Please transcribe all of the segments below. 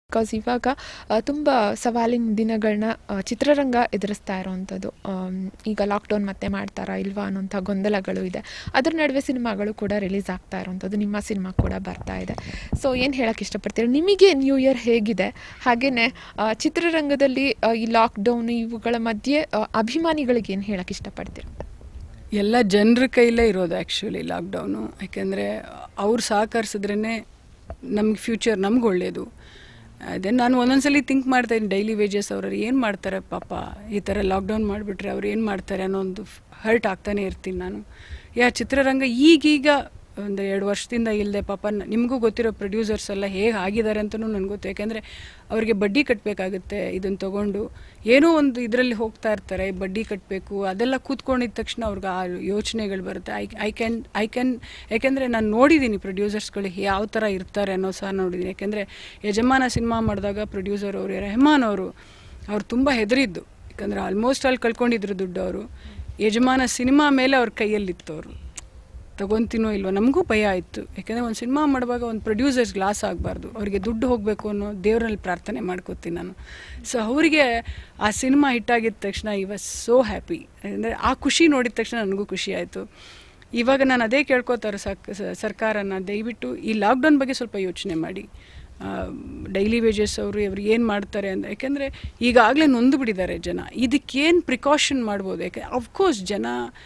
because ಇವಾಗ ತುಂಬ ಸವಾಲಿನ ದಿನಗಳನ್ನ ಚಿತ್ರರಂಗ ಎದುರಿಸ್ತಾ ಇರೋವಂಥದ್ದು ಆಮ್, ಈಗ ಲಾಕ್ಡೌನ್ ಮತ್ತೆ ಮಾಡ್ತಾರಾ ಇಲ್ವಾ ಅನ್ನೋಂಥ ಗೊಂದಲಗಳು ಇದೆ ಅದ್ರ ನಡುವೆ ಸಿನಿಮಾಗಳು ಕೂಡ ರಿಲೀಸ್ ಆಗ್ತಾ ಇರೋವಂಥದ್ದು ನಿಮ್ಮ ಸಿನಿಮಾ ಕೂಡ ಬರ್ತಾ ಇದೆ ಸೊ ಏನು ಹೇಳಕ್ಕೆ ಇಷ್ಟಪಡ್ತೀರಿ ನಿಮಗೆ ನ್ಯೂ ಇಯರ್ ಹೇಗಿದೆ ಹಾಗೆಯೇ ಚಿತ್ರರಂಗದಲ್ಲಿ ಆ, ಈ ಲಾಕ್ಡೌನ್ ಇವುಗಳ ಮಧ್ಯೆ ಆ, ಅಭಿಮಾನಿಗಳಿಗೆ ಏನು ಹೇಳಕ್ಕೆ ಇಷ್ಟಪಡ್ತೀರಿ ಎಲ್ಲ ಜನರ ಕೈಲೇ ಇರೋದು ಆ್ಯಕ್ಚುಲಿ ಲಾಕ್ಡೌನು ಯಾಕೆಂದರೆ ಅವ್ರು ಸಹಕರಿಸಿದ್ರೇ ನಮ್ಗೆ ಫ್ಯೂಚರ್ ನಮ್ಗೆ ಒಳ್ಳೆಯದು ಅದೇ ನಾನು ಒಂದೊಂದ್ಸಲಿ ಥಿಂಕ್ ಮಾಡ್ತಾ ಇದ್ದೀನಿ ಡೈಲಿ ವೇಜಸ್ ಅವ್ರು ಏನು ಮಾಡ್ತಾರೆ ಪಾಪ ಈ ಥರ ಲಾಕ್ಡೌನ್ ಮಾಡಿಬಿಟ್ರೆ ಅವ್ರು ಏನು ಮಾಡ್ತಾರೆ ಅನ್ನೋ ಒಂದು ಹರ್ಟ್ ಆಗ್ತಾನೆ ಇರ್ತೀನಿ ನಾನು ಯಾ ಚಿತ್ರರಂಗ ಈಗೀಗ ಒಂದು ಎರಡು ವರ್ಷದಿಂದ ಇಲ್ಲದೆ ಪಾಪ ನ- ನಿಮಗೂ ಗೊತ್ತಿರೋ ಪ್ರೊಡ್ಯೂಸರ್ಸ್ ಎಲ್ಲ ಹೇಗೆ ಆಗಿದ್ದಾರೆ ಅಂತಲೂ ನನಗೆ ಗೊತ್ತು ಯಾಕೆಂದರೆ ಅವರಿಗೆ ಬಡ್ಡಿ ಕಟ್ಟಬೇಕಾಗುತ್ತೆ ಇದನ್ನು ತೊಗೊಂಡು ಏನೋ ಒಂದು ಇದರಲ್ಲಿ ಹೋಗ್ತಾ ಇರ್ತಾರೆ ಬಡ್ಡಿ ಕಟ್ಟಬೇಕು ಅದೆಲ್ಲ ಕೂತ್ಕೊಂಡಿದ್ದ ತಕ್ಷಣ ಅವ್ರಿಗೆ ಆ ಯೋಚನೆಗಳು ಬರುತ್ತೆ I I can I can ಯಾಕೆಂದರೆ ನಾನು ನೋಡಿದ್ದೀನಿ ಪ್ರೊಡ್ಯೂಸರ್ಸ್ಗಳು ಯಾವ ಥರ ಇರ್ತಾರೆ ಅನ್ನೋ ಸಹ ನೋಡಿದ್ದೀನಿ ಯಾಕೆಂದರೆ ಯಜಮಾನ ಸಿನಿಮಾ ಮಾಡಿದಾಗ ಪ್ರೊಡ್ಯೂಸರ್ ಅವರು ರೆಹಮಾನ್ ಅವರು ಅವ್ರು ತುಂಬ ಹೆದರಿದ್ದು ಯಾಕಂದರೆ ಆಲ್ಮೋಸ್ಟ್ ಅಲ್ಲಿ ಕಳ್ಕೊಂಡಿದ್ರು ದುಡ್ಡು ಅವರು ಯಜಮಾನ ಸಿನಿಮಾ ಮೇಲೆ ಅವ್ರ ಕೈಯಲ್ಲಿತ್ತು ಅವರು ತಗೊತೀನೋ ಇಲ್ವೋ ನಮಗೂ ಭಯ ಆಯಿತು ಯಾಕೆಂದರೆ ಒಂದು ಸಿನಿಮಾ ಮಾಡುವಾಗ ಒಂದು ಪ್ರೊಡ್ಯೂಸರ್ಸ್ ಗ್ಲಾಸ್ ಆಗಬಾರ್ದು ಅವರಿಗೆ ದುಡ್ಡು ಹೋಗಬೇಕು ಅನ್ನೋ ದೇವರಲ್ಲಿ ಪ್ರಾರ್ಥನೆ ಮಾಡ್ಕೋತೀನಿ ನಾನು ಸೊ ಅವರಿಗೆ ಆ ಸಿನಿಮಾ ಹಿಟ್ಟಾಗಿದ್ದ ತಕ್ಷಣ ಈ ವಾಸ್ ಸೋ ಹ್ಯಾಪಿ ಅಂದರೆ ಆ ಖುಷಿ ನೋಡಿದ ತಕ್ಷಣ ನನಗೂ ಖುಷಿ ಆಯಿತು ಇವಾಗ ನಾನು ಅದೇ ಕೇಳ್ಕೊತಾರೆ ಸಕ್ ಸ- ಸರ್ಕಾರನ ದಯವಿಟ್ಟು ಈ ಲಾಕ್ಡೌನ್ ಬಗ್ಗೆ ಸ್ವಲ್ಪ ಯೋಚನೆ ಮಾಡಿ ಡೈಲಿ ವೇಜಸ್ ಅವರು ಇವ್ರು ಏನು ಮಾಡ್ತಾರೆ ಅಂತ ಯಾಕೆಂದರೆ ಈಗಾಗಲೇ ನೊಂದು ಬಿಟ್ಟಿದ್ದಾರೆ ಜನ ಇದಕ್ಕೇನು ಪ್ರಿಕಾಷನ್ ಮಾಡ್ಬೋದು ಯಾಕೆ ಅಫ್ಕೋರ್ಸ್ ಜನ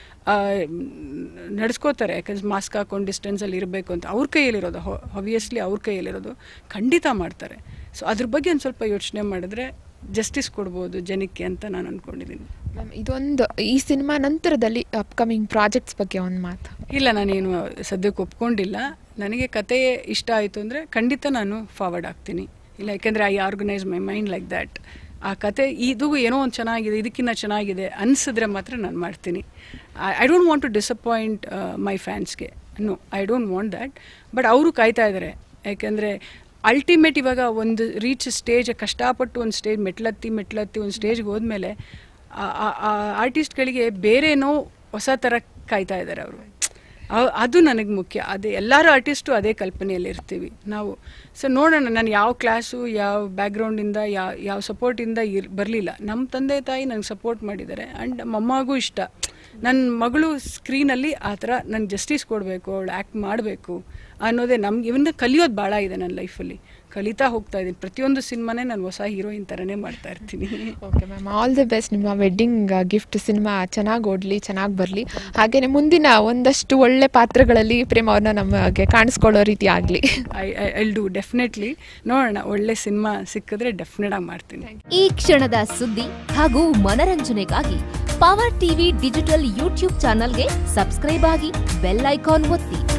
ನಡೆಸ್ಕೋತಾರೆ ಯಾಕಂದ್ರೆ ಮಾಸ್ಕ್ ಹಾಕೊಂಡು ಡಿಸ್ಟೆನ್ಸಲ್ಲಿ ಇರಬೇಕು ಅಂತ ಅವ್ರ ಕೈಯಲ್ಲಿರೋದು ಆಬ್ವಿಯಸ್ಲಿ ಅವ್ರ ಕೈಯಲ್ಲಿರೋದು ಖಂಡಿತ ಮಾಡ್ತಾರೆ ಸೊ ಅದ್ರ ಬಗ್ಗೆ ಒಂದು ಸ್ವಲ್ಪ ಯೋಚನೆ ಮಾಡಿದ್ರೆ ಜಸ್ಟಿಸ್ ಕೊಡ್ಬೋದು ಜನಕ್ಕೆ ಅಂತ ನಾನು ಅಂದ್ಕೊಂಡಿದ್ದೀನಿ ಮ್ಯಾಮ್ ಇದೊಂದು ಈ ಸಿನಿಮಾ ನಂತರದಲ್ಲಿ ಅಪ್ಕಮಿಂಗ್ ಪ್ರಾಜೆಕ್ಟ್ಸ್ ಬಗ್ಗೆ ಒಂದು ಮಾತು ಇಲ್ಲ ನಾನೇನು ಸದ್ಯಕ್ಕೆ ಒಪ್ಕೊಂಡಿಲ್ಲ ನನಗೆ ಕತೆ ಇಷ್ಟ ಆಯಿತು ಅಂದರೆ ಖಂಡಿತ ನಾನು ಫಾರ್ವರ್ಡ್ ಆಗ್ತೀನಿ ಇಲ್ಲ ಯಾಕೆಂದರೆ I organise my mind like that ಆ ಕತೆ ಇದು ಏನೋ ಒಂದು ಚೆನ್ನಾಗಿದೆ ಇದಕ್ಕಿಂತ ಚೆನ್ನಾಗಿದೆ ಅನಿಸಿದ್ರೆ ಮಾತ್ರ ನಾನು ಮಾಡ್ತೀನಿ I don't want to disappoint my ಫ್ಯಾನ್ಸ್ಗೆ no I don't want that but ಅವರು ಕಾಯ್ತಾ ಇದ್ದಾರೆ ಯಾಕೆಂದರೆ ಅಲ್ಟಿಮೇಟ್ ಇವಾಗ ಒಂದು ರೀಚ್ ಸ್ಟೇಜ್ ಕಷ್ಟಪಟ್ಟು ಒಂದು ಸ್ಟೇಜ್ ಮೆಟ್ಲತ್ತಿ ಮೆಟ್ಲತ್ತಿ ಒಂದು ಸ್ಟೇಜ್ಗೆ ಹೋದ್ಮೇಲೆ ಆರ್ಟಿಸ್ಟ್ಗಳಿಗೆ ಬೇರೇನೋ ಹೊಸ ಥರ ಕಾಯ್ತಾ ಇದ್ದಾರೆ ಅವರು ಅದು ನನಗೆ ಮುಖ್ಯ ಅದೇ ಎಲ್ಲರೂ ಆರ್ಟಿಸ್ಟು ಅದೇ ಕಲ್ಪನೆಯಲ್ಲಿ ಇರ್ತೀವಿ ನಾವು ಸೊ ನೋಡೋಣ ನಾನು ಯಾವ ಕ್ಲಾಸು ಯಾವ ಬ್ಯಾಕ್ಗ್ರೌಂಡಿಂದ ಯಾವ ಯಾವ ಸಪೋರ್ಟಿಂದ ಇರ್ ಬರಲಿಲ್ಲ ನಮ್ಮ ತಂದೆ ತಾಯಿ ನನಗೆ ಸಪೋರ್ಟ್ ಮಾಡಿದ್ದಾರೆ ಆ್ಯಂಡ್ ಮೊಮ್ಮಗೂ ಇಷ್ಟ ನನ್ನ ಮಗಳು ಸ್ಕ್ರೀನಲ್ಲಿ ಆ ಥರ ನನಗೆ ಜಸ್ಟಿಸ್ ಕೊಡಬೇಕು ಅವಳು ಆ್ಯಕ್ಟ್ ಮಾಡಬೇಕು ಅನ್ನೋದೇ ನಮ್ಗೆ ಇವನ್ನ ಕಲಿಯೋದು ಭಾಳ ಇದೆ ನನ್ನ ಲೈಫಲ್ಲಿ ಕಲಿತಾ ಹೋಗ್ತಾ ಇದ್ದೀನಿ ಪ್ರತಿಯೊಂದು ಸಿನಿಮಾನೇ ನಾನು ಹೊಸ ಹೀರೋಯಿನ್ ಥರನೇ ಮಾಡ್ತಾ ಇರ್ತೀನಿ okay ma'am all the best ನಿಮ್ಮ ವೆಡ್ಡಿಂಗ್ ಗಿಫ್ಟ್ ಸಿನಿಮಾ ಚೆನ್ನಾಗಿ ಓಡಲಿ ಚೆನ್ನಾಗಿ ಬರಲಿ ಹಾಗೆಯೇ ಮುಂದಿನ ಒಂದಷ್ಟು ಒಳ್ಳೆ ಪಾತ್ರಗಳಲ್ಲಿ ಪ್ರೇಮ ಅವ್ರನ್ನ ನಮಗೆ ಕಾಣಿಸ್ಕೊಳ್ಳೋ ರೀತಿ ಆಗಲಿ I I I'll do definitely ನೋಡೋಣ ಒಳ್ಳೆ ಸಿನಿಮಾ ಸಿಕ್ಕಿದ್ರೆ ಡೆಫಿನೆಟ್ ಆಗಿ ಮಾಡ್ತೀನಿ ಈ ಕ್ಷಣದ ಸುದ್ದಿ ಹಾಗೂ ಮನರಂಜನೆಗಾಗಿ ಪವರ್ ಟಿವಿ ಡಿಜಿಟಲ್ ಯೂಟ್ಯೂಬ್ ಚಾನಲ್ಗೆ ಸಬ್ಸ್ಕ್ರೈಬ್ ಆಗಿ ಬೆಲ್ ಐಕಾನ್ ಒತ್ತಿ